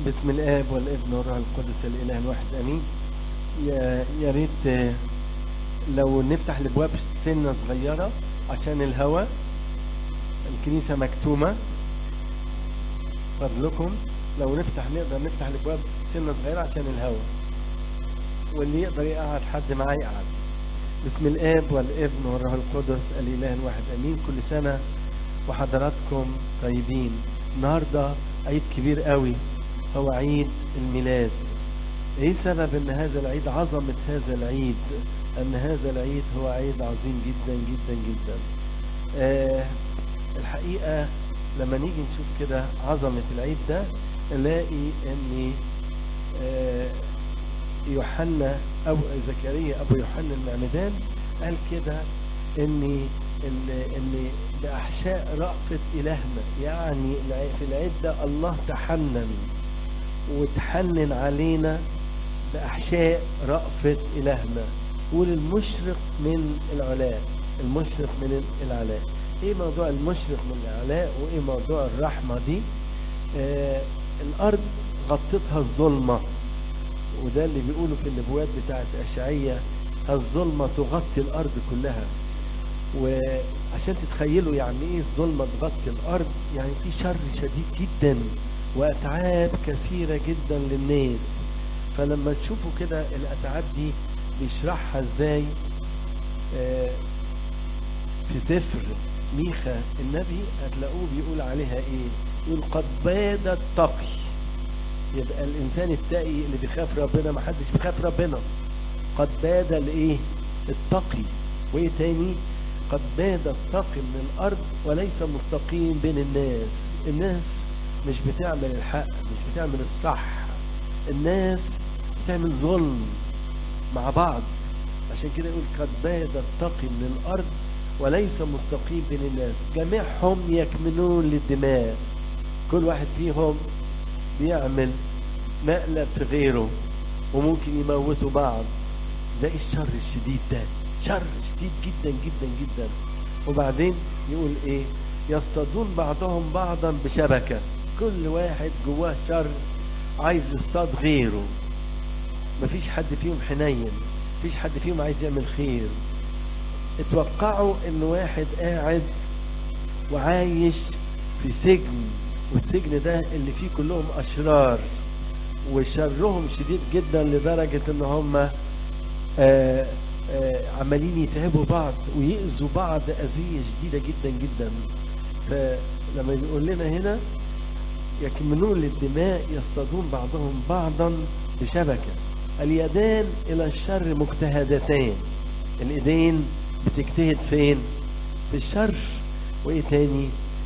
بسم الاب والابن والروح القدس الاله الواحد امين يا يا ريت آه، لو نفتح الابواب سنه صغيره عشان الهواء الكنيسه مكتومه فضلكم لو نفتح نقدر نفتح الابواب سنه صغيره عشان الهواء واللي يقدر يقعد حد معاه يقعد بسم الاب والابن والروح القدس الاله الواحد امين كل سنه وحضراتكم طيبين النهارده عيد كبير قوي هو عيد الميلاد ايه سبب ان هذا العيد عظمة هذا العيد ان هذا العيد هو عيد عظيم جدا جدا جدا آه الحقيقة لما نيجي نشوف كده عظمة العيد ده نلاقي ان آه يوحنا او زكريا ابو يوحنا المعمدان قال كده ان ان ان باحشاء رأفة الهنا يعني الع- في العيد ده الله تحنن وتحنن علينا بأحشاء رأفة إلهنا وللمشرق من العلاء المشرق من العلاء ايه موضوع المشرق من العلاء وايه موضوع الرحمة دي آه الارض غطتها الظلمة وده اللي بيقولوا في النبوات بتاعت اشعية الظلمة تغطي الارض كلها وعشان تتخيلوا يعني ايه الظلمة تغطي الارض يعني في شر شديد جدا واتعاب كثيرة جدا للناس فلما تشوفوا كده الاتعاب دي بيشرحها ازاي آه، في سفر ميخا النبي هتلاقوه بيقول عليها ايه يقول قد باد التقي يبقى الانسان التقي اللي بيخاف ربنا ما حدش بيخاف ربنا قد باد الايه التقي وايه تاني قد باد التقي من الارض وليس مستقيم بين الناس الناس مش بتعمل الحق مش بتعمل الصح الناس بتعمل ظلم مع بعض عشان كده يقول قد باد التقي من الارض وليس مستقيم بين الناس جميعهم يكمنون للدماء كل واحد فيهم بيعمل مقلب في غيره وممكن يموتوا بعض ده إيه الشر الشديد ده شر شديد جدا جدا جدا وبعدين يقول ايه يصطادون بعضهم بعضا بشبكة كل واحد جواه شر عايز يصطاد غيره مفيش حد فيهم حنين مفيش حد فيهم عايز يعمل خير اتوقعوا ان واحد قاعد وعايش في سجن والسجن ده اللي فيه كلهم اشرار وشرهم شديد جدا لدرجة ان هم آه، آه، عمالين يتعبوا بعض ويأذوا بعض أذية شديدة جدا جدا فلما يقول لنا هنا يكمنون للدماء يصطادون بعضهم بعضا بشبكة اليدان إلى الشر مجتهدتان الإيدين بتجتهد فين في الشر وإيه تاني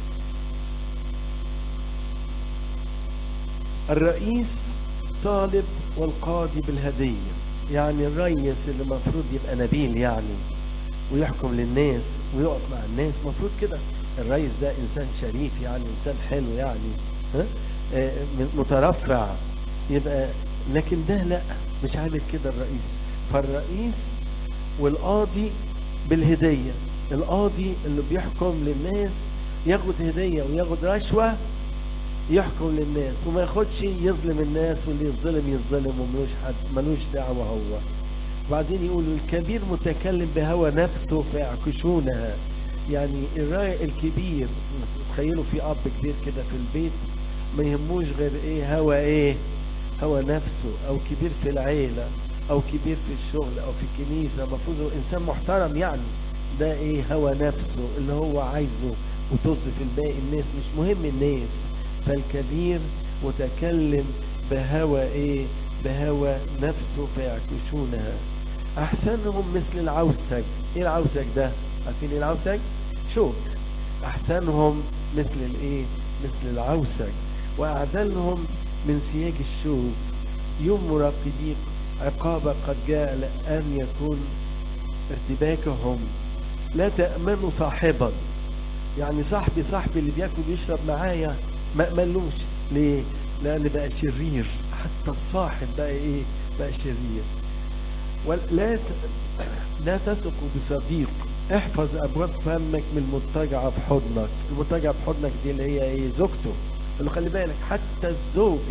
الرئيس طالب والقاضي بالهدية يعني الرئيس اللي المفروض يبقى نبيل يعني ويحكم للناس ويقف مع الناس المفروض كده الرئيس ده انسان شريف يعني انسان حلو يعني ها آه، مترفع يبقى لكن ده لا مش عامل كده الرئيس فالرئيس والقاضي بالهدية القاضي اللي بيحكم للناس ياخد هدية وياخد رشوة يحكم للناس وما ياخدش يظلم الناس واللي يظلم يظلم وملوش حد ملوش دعوة هو وبعدين يقول الكبير متكلم بهوى نفسه فيعكشونها يعني الراي الكبير تخيلوا في اب كبير كده في البيت ما يهموش غير ايه هوى ايه هوى نفسه او كبير في العيلة او كبير في الشغل او في الكنيسة المفروض هو انسان محترم يعني ده ايه هوى نفسه اللي هو عايزه وطز في الباقي الناس مش مهم الناس فالكبير متكلم بهوى ايه بهوى نفسه فيعكشونها احسنهم مثل العوسج ايه العوسج ده عارفين ايه العوسج شوك احسنهم مثل الايه مثل العوسج واعدلهم من سياج الشوك يوم مراقبيك عقابك قد جاء لأن يكون ارتباكهم لا تأمنوا صاحبا يعني صاحبي صاحبي اللي بياكل ويشرب معايا ما أملوش ليه؟ لأن بقى شرير حتى الصاحب بقى إيه؟ بقى شرير ولا ت... لا تثقوا بصديق احفظ ابواب فمك من المضطجعه في حضنك المضطجعه في حضنك دي اللي هي ايه زوجته قال له خلي بالك حتى الزوجه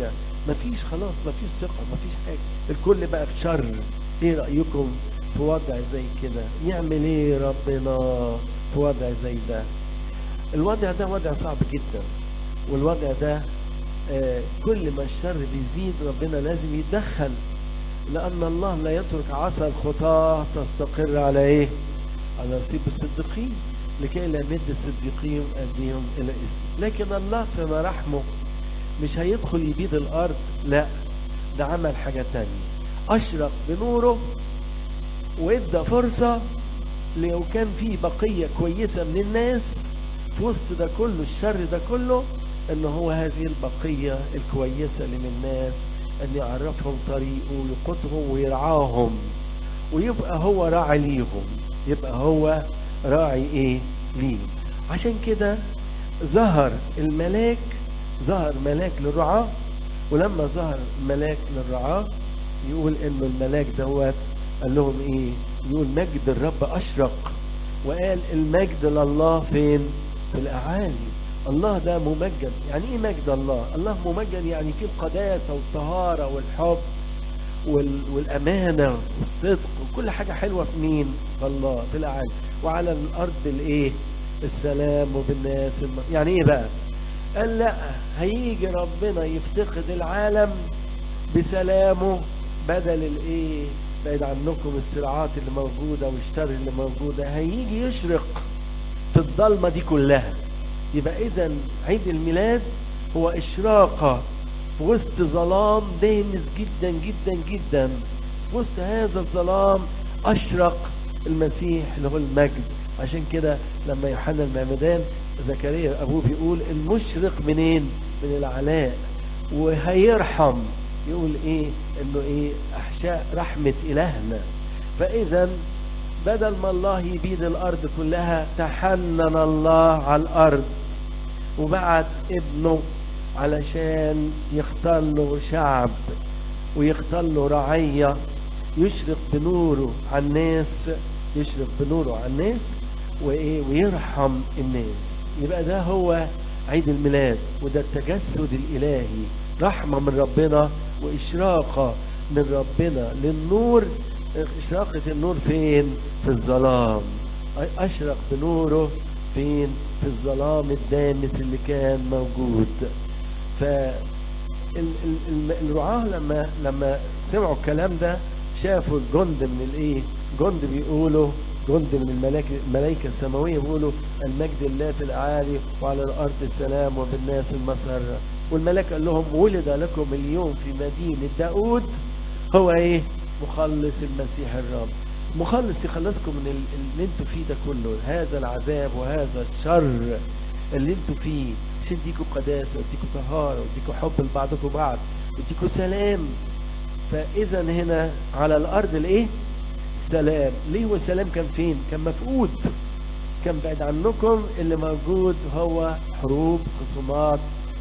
مفيش خلاص مفيش ثقة مفيش حاجة الكل بقى في شر ايه رأيكم في وضع زي كده يعمل ايه ربنا في وضع زي ده الوضع ده وضع صعب جدا والوضع ده آه كل ما الشر بيزيد ربنا لازم يتدخل لأن الله لا يترك عصا الخطاة تستقر على ايه على نصيب الصديقين لكي لا يمد الصديقين أيديهم إلى اسم لكن الله في مراحمه مش هيدخل يبيد الأرض لا ده عمل حاجة تانية أشرق بنوره وإدى فرصة لو كان في بقية كويسة من الناس في وسط ده كله الشر ده كله ان هو هذه البقية الكويسة اللي من الناس ان يعرفهم طريقه ويقودهم ويرعاهم ويبقى هو راعي ليهم يبقى هو راعي ايه ليه عشان كده ظهر الملاك ظهر ملاك للرعاة ولما ظهر ملاك للرعاة يقول انه الملاك دوت قال لهم ايه يقول مجد الرب اشرق وقال المجد لله فين في الاعالي الله ده ممجد يعني ايه مجد الله الله ممجد يعني فيه القداسه والطهاره والحب وال... والامانه والصدق وكل حاجه حلوه في مين في الله في الاعالي وعلى الارض الايه السلام وبالناس الم... يعني ايه بقى قال لا هيجي ربنا يفتقد العالم بسلامه بدل الايه بعيد عنكم الصراعات اللي موجودة والشر اللي موجودة هيجي يشرق في الضلمة دي كلها يبقى إذا عيد الميلاد هو إشراقة في وسط ظلام دامس جدا جدا جدا في وسط هذا الظلام أشرق المسيح اللي هو المجد عشان كده لما يوحنا المعمدان زكريا أبوه بيقول المشرق منين؟ من العلاء وهيرحم يقول ايه انه ايه احشاء رحمة الهنا فاذا بدل ما الله يبيد الارض كلها تحنن الله على الارض وبعت ابنه علشان يختار له شعب ويختار له رعية يشرق بنوره على الناس يشرق بنوره على الناس وايه ويرحم الناس يبقى ده هو عيد الميلاد وده التجسد الالهي رحمة من ربنا وإشراقة من ربنا للنور إشراقة النور فين؟ في الظلام أشرق بنوره فين؟ في الظلام الدامس اللي كان موجود ف الرعاة لما لما سمعوا الكلام ده شافوا الجند من الايه؟ جند بيقولوا جند من الملائكة الملائكة السماوية بيقولوا المجد الله في الأعالي وعلى الأرض السلام وبالناس المسرة والملاك قال لهم ولد لكم اليوم في مدينة داود هو ايه مخلص المسيح الرب مخلص يخلصكم من اللي انتوا فيه ده كله هذا العذاب وهذا الشر اللي انتوا فيه عشان يديكوا قداسة ويديكوا طهارة ويديكوا حب لبعضكم بعض ويديكوا سلام فإذا هنا على الأرض الإيه؟ سلام ليه هو السلام كان فين؟ كان مفقود كان بعيد عنكم اللي موجود هو حروب خصومات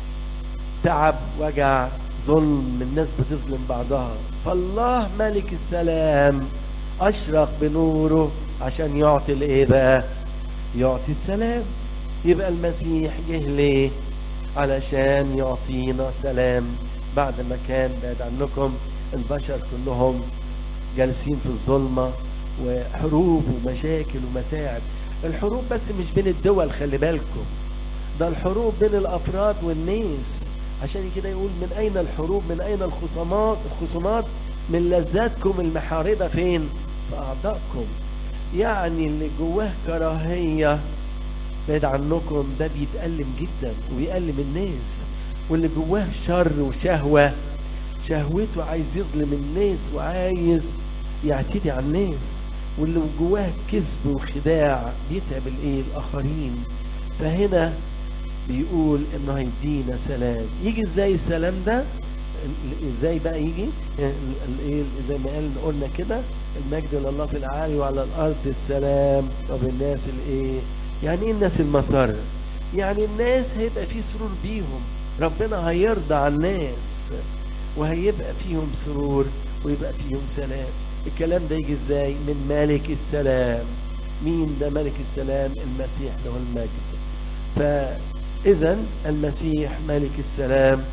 تعب وجع ظلم الناس بتظلم بعضها فالله ملك السلام أشرق بنوره عشان يعطي الايه بقى يعطي السلام يبقى المسيح جه ليه علشان يعطينا سلام بعد ما كان بعد عنكم البشر كلهم جالسين في الظلمة وحروب ومشاكل ومتاعب الحروب بس مش بين الدول خلي بالكم ده الحروب بين الأفراد والناس عشان كده يقول من أين الحروب من أين الخصومات الخصومات من لذاتكم المحاربة فين في أعضائكم يعني اللي جواه كراهية بعيد عنكم ده بيتألم جدا وبيألم الناس واللي جواه شر وشهوة شهوته عايز يظلم الناس وعايز يعتدي على الناس واللي جواه كذب وخداع بيتعب الايه الاخرين فهنا بيقول انه هيدينا سلام يجي ازاي السلام ده ازاي بقى يجي الايه زي ما قال قلنا كده المجد لله في العالي وعلى الارض السلام وبالناس الايه يعني ايه الناس المسر يعني الناس هيبقى في سرور بيهم ربنا هيرضى على الناس وهيبقى فيهم سرور ويبقى فيهم سلام الكلام ده يجي ازاي من ملك السلام مين ده ملك السلام المسيح له المجد فاذا المسيح ملك السلام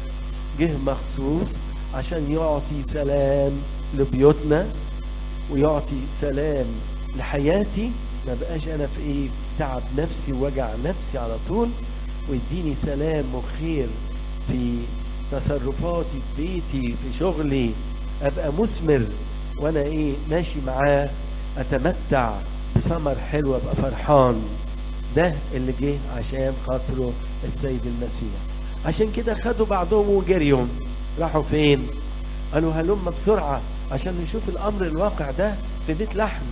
جه مخصوص عشان يعطي سلام لبيوتنا ويعطي سلام لحياتي ما بقاش انا في ايه تعب نفسي ووجع نفسي على طول ويديني سلام وخير في تصرفاتي في بيتي في شغلي ابقى مثمر وانا ايه ماشي معاه اتمتع بثمر حلو ابقى فرحان ده اللي جه عشان خاطره السيد المسيح عشان كده خدوا بعضهم وجريهم راحوا فين قالوا هلم بسرعة عشان نشوف الأمر الواقع ده في بيت لحم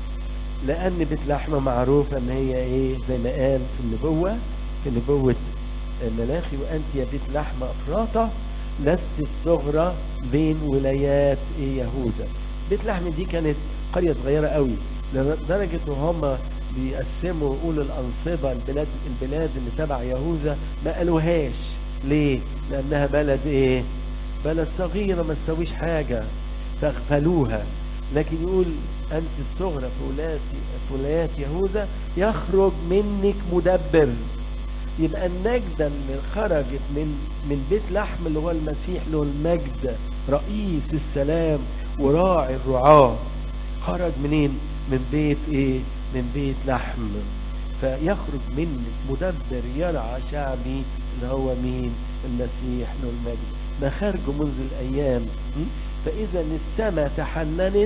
لأن بيت لحم معروف أن هي إيه زي ما قال في النبوة في نبوة ملاخي وأنت يا بيت لحم أفراطة لست الصغرى بين ولايات إيه يهوذا بيت لحم دي كانت قرية صغيرة قوي لدرجة هم بيقسموا يقولوا الأنصبة البلاد البلاد اللي تبع يهوذا ما قالوهاش ليه؟ لأنها بلد إيه؟ بلد صغيرة ما تسويش حاجة فاغفلوها لكن يقول أنت الصغرى في ولايات في ولايات يهوذا يخرج منك مدبر يبقى النجدة اللي خرجت من من بيت لحم اللي هو المسيح له المجد رئيس السلام وراعي الرعاة خرج منين؟ من بيت ايه؟ من بيت لحم فيخرج منك مدبر يرعى شعبي اللي هو مين؟ المسيح له المجد مخارجه منذ الايام فاذا السماء تحننت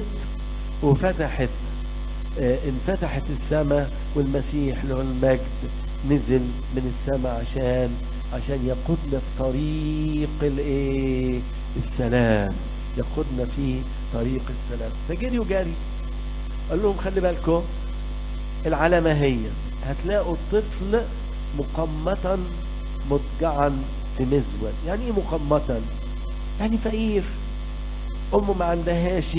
وفتحت اه انفتحت السماء والمسيح له المجد نزل من السماء عشان عشان يقودنا في طريق الايه السلام يقودنا في طريق السلام فجري وجري قال لهم خلي بالكم العلامة هي هتلاقوا الطفل مقمطا مضجعا في مزود يعني ايه مقمطا يعني فقير امه ما عندهاش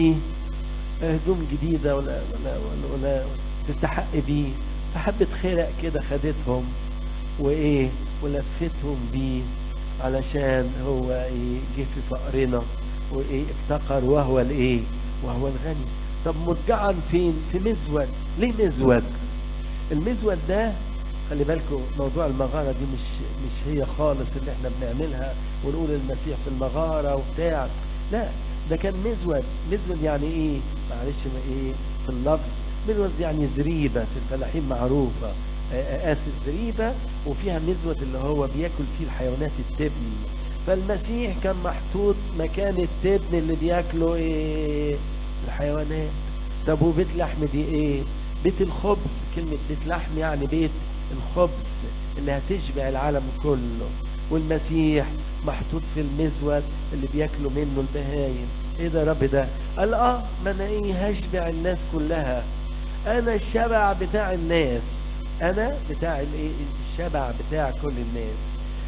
هدوم جديدة ولا ولا ولا, ولا تستحق بيه فحبة خرق كده خدتهم وايه ولفتهم بيه علشان هو ايه جه في فقرنا وايه افتقر وهو الايه وهو الغني طب مضجعا فين في مزود ليه مزود المزود ده خلي بالكم موضوع المغارة دي مش مش هي خالص اللي احنا بنعملها ونقول المسيح في المغارة وبتاع لا ده كان مزود مزود يعني ايه معلش ما ايه في اللفظ مزود يعني زريبة في الفلاحين معروفة اسف زريبة وفيها مزود اللي هو بياكل فيه الحيوانات التبن فالمسيح كان محطوط مكان التبن اللي بياكله ايه الحيوانات طب وبيت لحم دي ايه بيت الخبز كلمة بيت لحم يعني بيت الخبز اللي هتشبع العالم كله والمسيح محطوط في المزود اللي بياكلوا منه البهايم ايه ده يا رب ده قال اه ما انا ايه هشبع الناس كلها انا الشبع بتاع الناس انا بتاع الايه الشبع بتاع كل الناس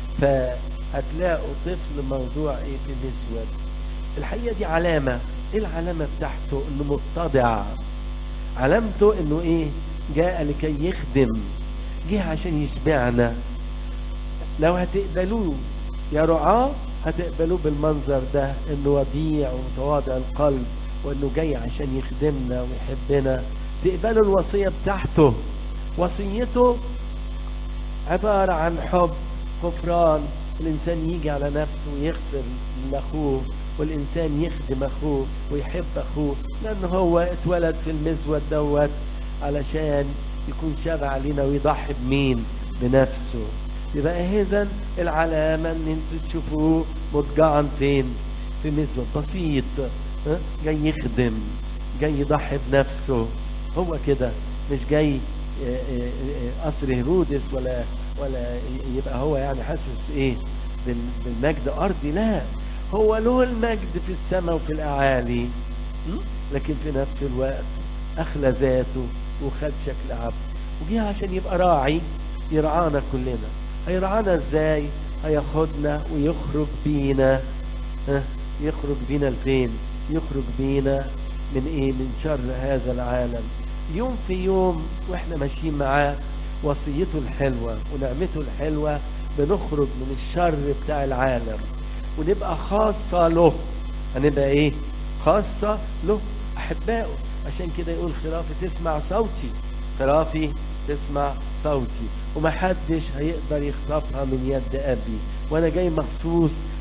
فهتلاقوا طفل موضوع ايه في مسود الحقيقه دي علامه ايه العلامه بتاعته انه متضع علامته انه ايه جاء لكي يخدم جه عشان يشبعنا لو هتقبلوه يا رعاة هتقبلوه بالمنظر ده انه وديع ومتواضع القلب وانه جاي عشان يخدمنا ويحبنا تقبلوا الوصية بتاعته وصيته عبارة عن حب غفران الإنسان يجي على نفسه ويغفر لأخوه والإنسان يخدم أخوه ويحب أخوه لأن هو اتولد في المزود دوت علشان يكون شبع علينا ويضحي بمين بنفسه يبقى إذا العلامة إن أنتوا تشوفوه مضجعا فين في مزود بسيط ها؟ جاي يخدم جاي يضحي بنفسه هو كده مش جاي قصر هيرودس ولا ولا يبقى هو يعني حاسس ايه بالمجد ارضي لا هو له المجد في السماء وفي الاعالي لكن في نفس الوقت اخلى ذاته وخد شكل عبد وجه عشان يبقى راعي يرعانا كلنا هيرعانا ازاي هياخدنا ويخرج بينا ها يخرج بينا لفين يخرج بينا من ايه من شر هذا العالم يوم في يوم واحنا ماشيين معاه وصيته الحلوة ونعمته الحلوة بنخرج من الشر بتاع العالم ونبقى خاصة له هنبقى ايه خاصة له احبائه عشان كده يقول خرافي تسمع صوتي خرافي تسمع صوتي ومحدش هيقدر يخطفها من يد ابي وانا جاي مخصوص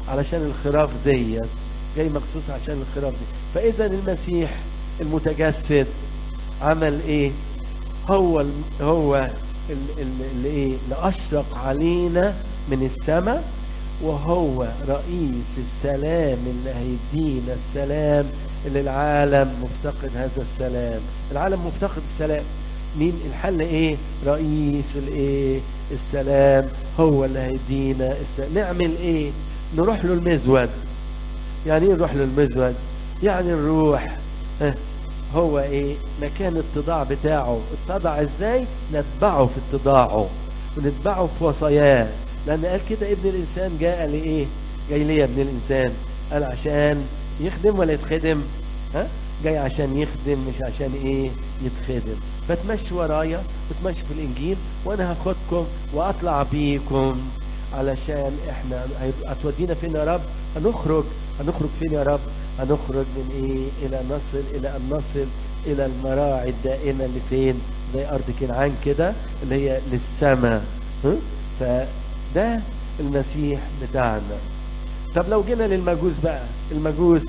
علشان الخراف ديت جاي مخصوص عشان الخراف دي فاذا المسيح المتجسد عمل ايه هو ال هو اللي ايه اللي اشرق علينا من السماء وهو رئيس السلام اللي هيدينا السلام اللي العالم مفتقد هذا السلام العالم مفتقد السلام مين الحل ايه رئيس الايه السلام هو اللي هيدينا السلام نعمل ايه نروح له المزود يعني ايه نروح له المزود يعني نروح اه هو ايه مكان التضاع بتاعه اتضع ازاي نتبعه في اتضاعه ونتبعه في وصاياه لان قال كده ابن الانسان جاء لايه جاي ليه يا ابن الانسان قال عشان يخدم ولا يتخدم ها جاي عشان يخدم مش عشان ايه يتخدم فتمشي ورايا وتمشي في الانجيل وانا هاخدكم واطلع بيكم علشان احنا هتودينا فين يا رب هنخرج هنخرج فين يا رب هنخرج من ايه الى نصل الى ان نصل الى المراعي الدائمه اللي فين زي ارض كنعان كده اللي هي للسماء فده المسيح بتاعنا طب لو جينا للمجوس بقى المجوس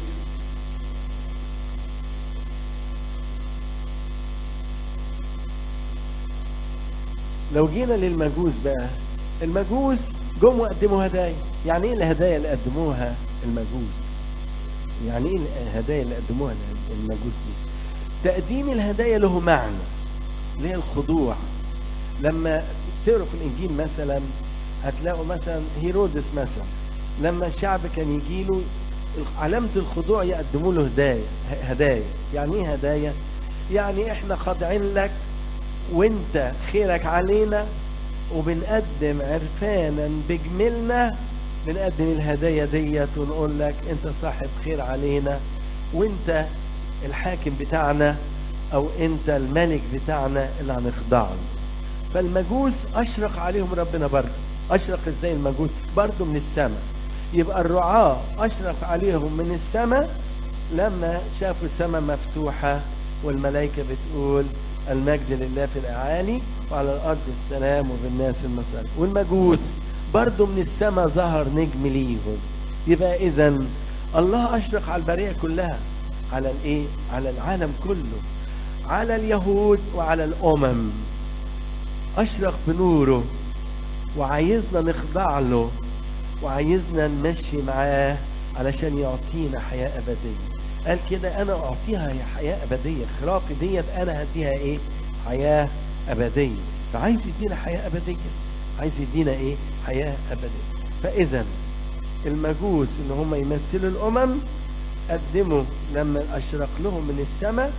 لو جينا للمجوس بقى المجوس جم وقدموا هدايا يعني ايه الهدايا اللي قدموها المجوس يعني ايه الهدايا اللي قدموها المجوس دي تقديم الهدايا له معنى اللي هي الخضوع لما تقروا في الانجيل مثلا هتلاقوا مثلا هيرودس مثلا لما الشعب كان يجي له علامة الخضوع يقدموا له هدايا هدايا يعني ايه هدايا يعني احنا خاضعين لك وانت خيرك علينا وبنقدم عرفانا بجملنا بنقدم الهدايا ديت ونقول لك انت صاحب خير علينا وانت الحاكم بتاعنا او انت الملك بتاعنا اللي هنخضع له فالمجوس اشرق عليهم ربنا برضه اشرق ازاي المجوس برضه من السماء يبقى الرعاة اشرق عليهم من السماء لما شافوا السماء مفتوحة والملائكة بتقول المجد لله في الأعالي وعلى الأرض السلام وبالناس المسار والمجوس برضو من السماء ظهر نجم ليهم يبقى إذا الله أشرق على البرية كلها على الإيه؟ على العالم كله على اليهود وعلى الأمم أشرق بنوره وعايزنا نخضع له وعايزنا نمشي معاه علشان يعطينا حياة أبدية قال كده انا اعطيها حياه ابديه خرافي ديت انا هديها ايه حياه ابديه فعايز يدينا حياه ابديه عايز يدينا ايه حياه ابديه فاذا المجوس ان هم يمثلوا الامم قدموا لما اشرق لهم من السماء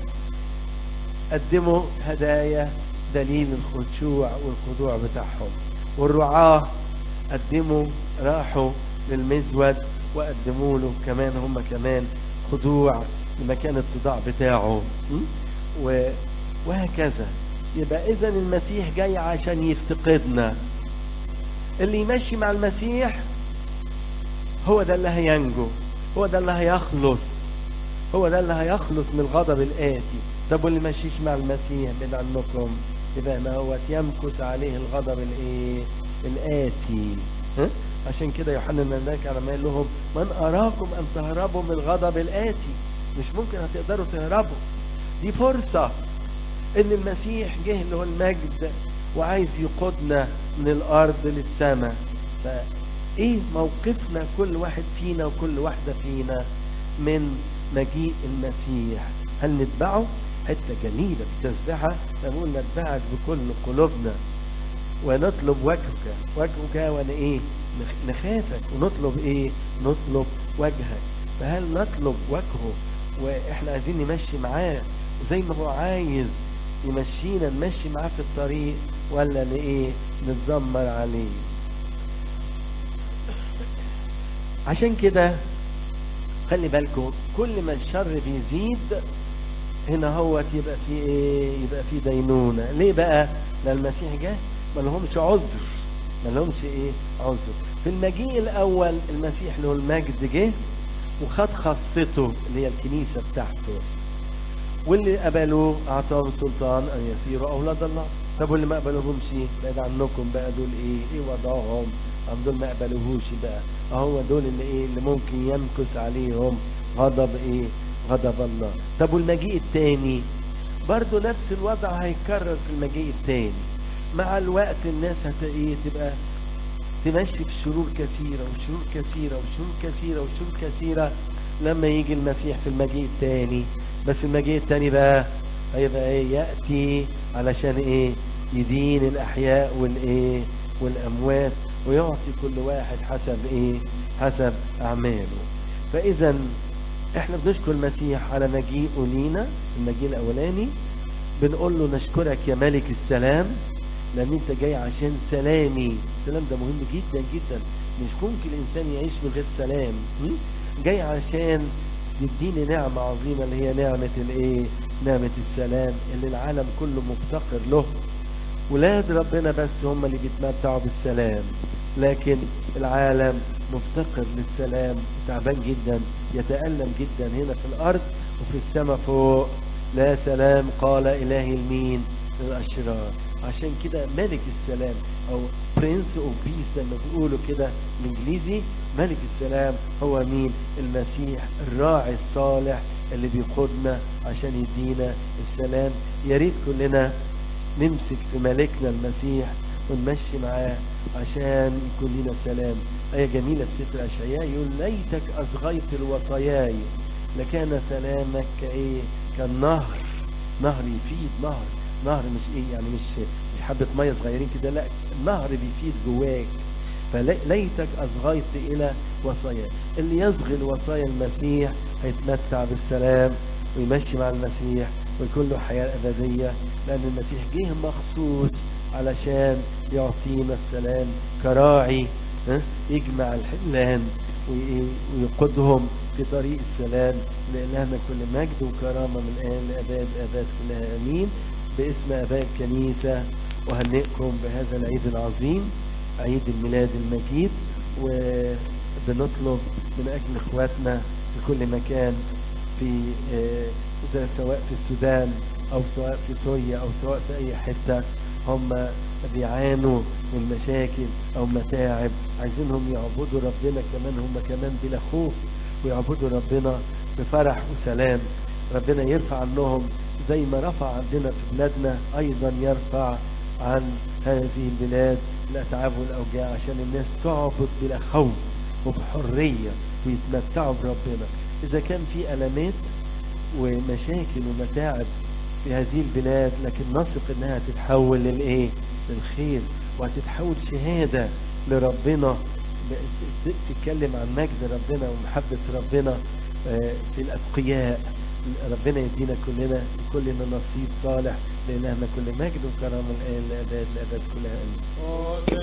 قدموا هدايا دليل الخشوع والخضوع بتاعهم والرعاه قدموا راحوا للمزود وقدموا له كمان هم كمان خضوع لمكان التضاع بتاعه وهكذا يبقى اذا المسيح جاي عشان يفتقدنا اللي يمشي مع المسيح هو ده اللي هينجو هو ده اللي هيخلص هو ده اللي هيخلص من الغضب الآتي طب واللي مشيش مع المسيح بعيد عنكم يبقى ما هو يمكث عليه الغضب الايه الآتي ها؟ عشان كده يوحنا الملاك على ما لهم من أراكم أن تهربوا من الغضب الآتي مش ممكن هتقدروا تهربوا دي فرصة إن المسيح جه له المجد وعايز يقودنا من الأرض للسماء فإيه موقفنا كل واحد فينا وكل واحدة فينا من مجيء المسيح هل نتبعه حتة جميلة في التسبيحة نقول نتبعك بكل قلوبنا ونطلب وجهك وجهك وانا ايه نخافك ونطلب ايه نطلب وجهك فهل نطلب وجهه واحنا عايزين نمشي معاه وزي ما هو عايز يمشينا نمشي معاه في الطريق ولا ايه نتذمر عليه عشان كده خلي بالكم كل ما الشر بيزيد هنا هو يبقى في ايه يبقى في دينونه ليه بقى لان المسيح جه ما لهمش عذر ما لهمش ايه عذر في المجيء الاول المسيح له المجد جه وخد خاصته اللي هي الكنيسه بتاعته واللي قبلوه اعطاهم سلطان ان يصيروا اولاد الله طب واللي ما قبلوهمش بعيد عنكم بقى دول ايه ايه وضعهم أم دول ما قبلوهوش بقى هو دول اللي ايه اللي ممكن يمكث عليهم غضب ايه غضب الله طب والمجيء التاني برضو نفس الوضع هيتكرر في المجيء التاني مع الوقت الناس هت ايه تبقى تمشي في شرور كثيرة وشرور كثيرة وشرور كثيرة وشرور كثيرة لما يجي المسيح في المجيء التاني بس المجيء التاني بقى هيبقى ايه يأتي علشان ايه يدين الأحياء والايه والأموات ويعطي كل واحد حسب ايه حسب أعماله فإذا احنا بنشكر المسيح على مجيئه لينا المجيء الأولاني بنقول له نشكرك يا ملك السلام لأن أنت جاي عشان سلامي السلام ده مهم جدا جدا مش ممكن الإنسان يعيش من غير سلام م? جاي عشان يديني نعمة عظيمة اللي هي نعمة الإيه؟ نعمة السلام اللي العالم كله مفتقر له ولاد ربنا بس هم اللي بيتمتعوا بالسلام لكن العالم مفتقر للسلام تعبان جدا يتألم جدا هنا في الأرض وفي السماء فوق لا سلام قال إلهي المين للأشرار عشان كده ملك السلام أو برنس أوف بيس لما بيقولوا كده الإنجليزي ملك السلام هو مين المسيح الراعي الصالح اللي بيقودنا عشان يدينا السلام يا ريت كلنا نمسك في ملكنا المسيح ونمشي معاه عشان يكون لنا سلام آية جميلة في سفر أشعياء يقول ليتك أصغيت الوصاياي لكان سلامك كإيه كالنهر نهر يفيد نهر نهر مش إيه يعني مش مش حبة مية صغيرين كده لا النهر بيفيد جواك فليتك أصغيت إلى وصايا اللي يصغي الوصايا المسيح هيتمتع بالسلام ويمشي مع المسيح ويكون له حياة أبدية لأن المسيح جه مخصوص علشان يعطينا السلام كراعي ها؟ يجمع الحملان ويقودهم في طريق السلام لإلهنا كل مجد وكرامة من الآن لأباد أباد كلها أمين باسم أباء الكنيسة وهنئكم بهذا العيد العظيم عيد الميلاد المجيد وبنطلب من أجل إخواتنا في كل مكان في إذا سواء في السودان أو سواء في سوريا أو سواء في أي حتة هم بيعانوا من مشاكل أو متاعب عايزينهم يعبدوا ربنا كمان هم كمان بلا خوف ويعبدوا ربنا بفرح وسلام ربنا يرفع عنهم زي ما رفع عندنا في بلادنا أيضا يرفع عن هذه البلاد الأتعاب والأوجاع عشان الناس تعبد بلا خوف وبحرية ويتمتعوا بربنا إذا كان في ألمات ومشاكل ومتاعب في هذه البلاد لكن نثق انها تتحول للايه للخير وهتتحول شهادة لربنا تتكلم عن مجد ربنا ومحبة ربنا في الأتقياء ربنا يدينا كلنا كلنا نصيب صالح لإلهنا كل مجد وكرامة الآن لأباد لأباد كلها آمين